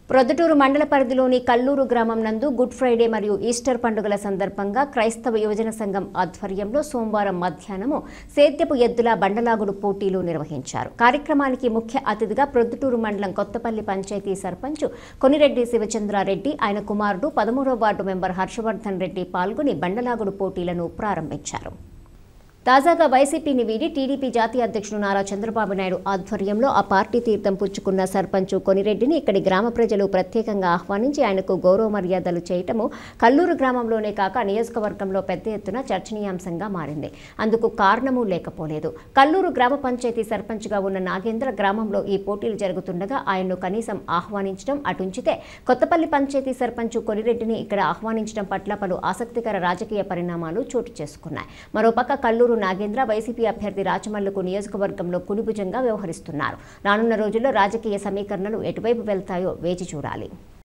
ప్రొద్దుటూరు మండల పరిధిలోని కల్లూరు గ్రామం నందు గుడ్ ఫ్రైడే మరియు ఈస్టర్ పండుగల సందర్భంగా క్రైస్తవ యువజన సంఘం ఆధ్వర్యంలో సోమవారం మధ్యాహ్నము సేద్యపు ఎద్దుల బండలాగుడు పోటీలు నిర్వహించారు కార్యక్రమానికి ముఖ్య అతిథిగా ప్రొద్దుటూరు మండలం కొత్తపల్లి పంచాయతీ సర్పంచ్ కొనిరెడ్డి శివచంద్రారెడ్డి ఆయన కుమారుడు పదమూడవ వార్డు మెంబర్ హర్షవర్ధన్ రెడ్డి పాల్గొని బండలాగుడు పోటీలను ప్రారంభించారు తాజాగా వైసీపీని వీడి టీడీపీ జాతీయ అధ్యక్షుడు నారా చంద్రబాబు నాయుడు ఆధ్వర్యంలో ఆ పార్టీ తీర్థం పుచ్చుకున్న సర్పంచ్ కొనిరెడ్డిని ఇక్కడి గ్రామ ప్రజలు ప్రత్యేకంగా ఆహ్వానించి ఆయనకు గౌరవ మర్యాదలు చేయటము కల్లూరు గ్రామంలోనే కాక నియోజకవర్గంలో పెద్ద ఎత్తున చర్చనీయాంశంగా మారింది అందుకు కారణము లేకపోలేదు కల్లూరు గ్రామ పంచాయతీ సర్పంచ్గా ఉన్న నాగేంద్ర గ్రామంలో ఈ పోటీలు జరుగుతుండగా ఆయన్ను కనీసం ఆహ్వానించడం అటుంచితే కొత్తపల్లి పంచాయతీ సర్పంచ్ కొనిరెడ్డిని ఇక్కడ ఆహ్వానించడం పట్ల పలు ఆసక్తికర రాజకీయ పరిణామాలు చోటు చేసుకున్నాయి మరోపక్క కల్లూరు నాగేంద్ర వైసీపీ అభ్యర్థి రాచమల్లుకు నియోజకవర్గంలో కునిభుజంగా వ్యవహరిస్తున్నారు రానున్న రోజుల్లో రాజకీయ సమీకరణలు ఎటువైపు వెళ్తాయో వేచి చూడాలి